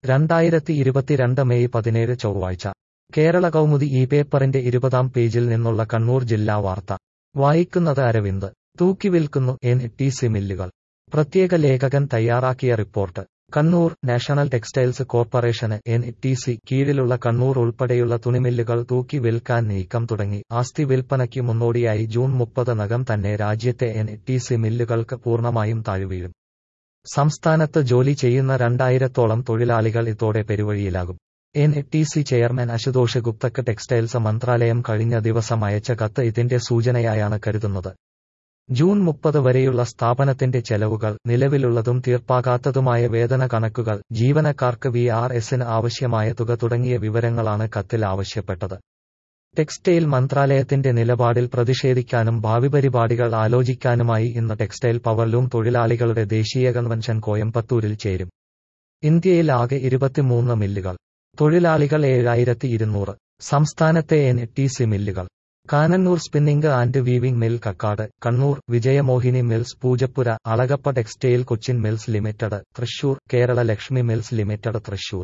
രണ്ടായിരത്തി ഇരുപത്തിരണ്ട് മെയ് പതിനേഴ് ചൊവ്വാഴ്ച കേരള കൗമുദി ഈ പേപ്പറിന്റെ ഇരുപതാം പേജിൽ നിന്നുള്ള കണ്ണൂർ ജില്ലാ വാർത്ത വായിക്കുന്നത് അരവിന്ദ് തൂക്കി വിൽക്കുന്നു എൻ ടി സി മില്ലുകൾ പ്രത്യേക ലേഖകൻ തയ്യാറാക്കിയ റിപ്പോർട്ട് കണ്ണൂർ നാഷണൽ ടെക്സ്റ്റൈൽസ് കോർപ്പറേഷന് എൻ ടി സി കീഴിലുള്ള കണ്ണൂർ ഉൾപ്പെടെയുള്ള തുണിമില്ലുകൾ തൂക്കി വിൽക്കാൻ നീക്കം തുടങ്ങി ആസ്തി വിൽപ്പനയ്ക്ക് മുന്നോടിയായി ജൂൺ മുപ്പത് നകം തന്നെ രാജ്യത്തെ എൻ ടി സി മില്ലുകൾക്ക് പൂർണ്ണമായും താഴ്വീഴും സംസ്ഥാനത്ത് ജോലി ചെയ്യുന്ന രണ്ടായിരത്തോളം തൊഴിലാളികൾ ഇതോടെ പെരുവഴിയിലാകും N T C chairman Ashutosh ഗുപ്തക്ക് ടെക്സ്റ്റൈൽസ് മന്ത്രാലയം കഴിഞ്ഞ ദിവസം അയച്ച കത്ത് ഇതിന്റെ സൂചനയായാണ് കരുതുന്നത് ജൂൺ മുപ്പത് വരെയുള്ള സ്ഥാപനത്തിന്റെ ചെലവുകൾ നിലവിലുള്ളതും തീർപ്പാകാത്തതുമായ വേതന കണക്കുകൾ ജീവനക്കാർക്ക് വി ആർ എസിന് ആവശ്യമായ തുക തുടങ്ങിയ വിവരങ്ങളാണ് കത്തിൽ ആവശ്യപ്പെട്ടത് ടെക്സ്റ്റൈൽ മന്ത്രാലയത്തിന്റെ നിലപാടിൽ പ്രതിഷേധിക്കാനും ഭാവി പരിപാടികൾ ആലോചിക്കാനുമായി ഇന്ന് ടെക്സ്റ്റൈൽ പവർലൂം തൊഴിലാളികളുടെ ദേശീയ കൺവെൻഷൻ കോയമ്പത്തൂരിൽ ചേരും ഇന്ത്യയിൽ ആകെ ഇരുപത്തിമൂന്ന് മില്ലുകൾ തൊഴിലാളികൾ ഏഴായിരത്തി ഇരുന്നൂറ് സംസ്ഥാനത്തെ എൻ ടി സി മില്ലുകൾ Cannanore spinning and weaving mill Kakkad Kannur Vijayamohini mills Poojappura Alagappa textile Cochin mills limited Thrissur Kerala Lakshmi mills limited Thrissur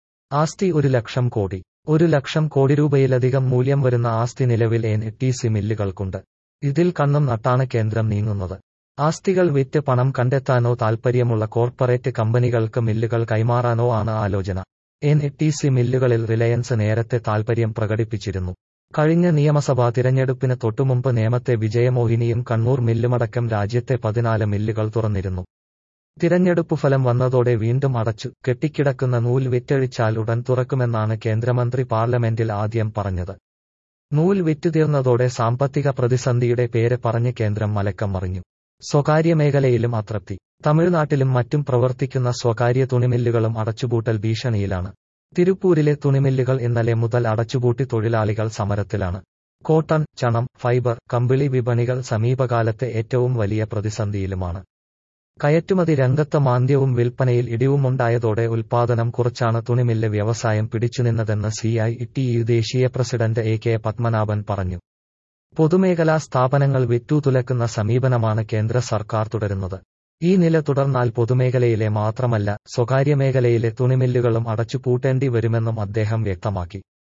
ആസ്തി ഒരു ലക്ഷം കോടി ഒരു ലക്ഷം കോടി രൂപയിലധികം മൂല്യം വരുന്ന ആസ്തി നിലവിൽ എൻ ടി സി മില്ലുകൾക്കുണ്ട് ഇതിൽ കണ്ണും നട്ടാണ് കേന്ദ്രം നീങ്ങുന്നത് ആസ്തികൾ വിറ്റ് പണം കണ്ടെത്താനോ താൽപ്പര്യമുള്ള കോർപ്പറേറ്റ് കമ്പനികൾക്ക് മില്ലുകൾ കൈമാറാനോ ആണ് ആലോചന എൻ ടി സി മില്ലുകളിൽ റിലയൻസ് നേരത്തെ താൽപ്പര്യം പ്രകടിപ്പിച്ചിരുന്നു കഴിഞ്ഞ നിയമസഭാ തിരഞ്ഞെടുപ്പിന് തൊട്ടുമുമ്പ് നേമത്തെ വിജയമോഹിനിയും കണ്ണൂർ മില്ലുമടക്കം രാജ്യത്തെ പതിനാല് മില്ലുകൾ തുറന്നിരുന്നു തിരഞ്ഞെടുപ്പ് ഫലം വന്നതോടെ വീണ്ടും അടച്ചു കെട്ടിക്കിടക്കുന്ന നൂൽ വിറ്റഴിച്ചാൽ ഉടൻ തുറക്കുമെന്നാണ് കേന്ദ്രമന്ത്രി പാർലമെന്റിൽ ആദ്യം പറഞ്ഞത് നൂൽ വിറ്റുതീർന്നതോടെ സാമ്പത്തിക പ്രതിസന്ധിയുടെ പേര് പറഞ്ഞ് കേന്ദ്രം മലക്കം മറിഞ്ഞു സ്വകാര്യ മേഖലയിലും അതൃപ്തി തമിഴ്നാട്ടിലും മറ്റും പ്രവർത്തിക്കുന്ന സ്വകാര്യ തുണിമില്ലുകളും അടച്ചുപൂട്ടൽ ഭീഷണിയിലാണ് തിരുപ്പൂരിലെ തുണിമില്ലുകൾ ഇന്നലെ മുതൽ അടച്ചുപൂട്ടി തൊഴിലാളികൾ സമരത്തിലാണ് കോട്ടൺ ചണം ഫൈബർ കമ്പിളി വിപണികൾ സമീപകാലത്തെ ഏറ്റവും വലിയ പ്രതിസന്ധിയിലുമാണ് കയറ്റുമതി രംഗത്ത് മാന്ദ്യവും വിൽപ്പനയിൽ ഇടിവുമുണ്ടായതോടെ ഉൽപാദനം കുറച്ചാണ് തുണിമില്ല് വ്യവസായം പിടിച്ചുനിന്നതെന്ന് സി ഐ ടി യു ദേശീയ പ്രസിഡന്റ് എ കെ പത്മനാഭൻ പറഞ്ഞു പൊതുമേഖലാ സ്ഥാപനങ്ങൾ വിറ്റുതുലക്കുന്ന സമീപനമാണ് കേന്ദ്ര സർക്കാർ തുടരുന്നത് ഈ നില തുടർന്നാൽ പൊതുമേഖലയിലെ മാത്രമല്ല സ്വകാര്യ മേഖലയിലെ തുണിമില്ലുകളും അടച്ചുപൂട്ടേണ്ടി വരുമെന്നും അദ്ദേഹം വ്യക്തമാക്കി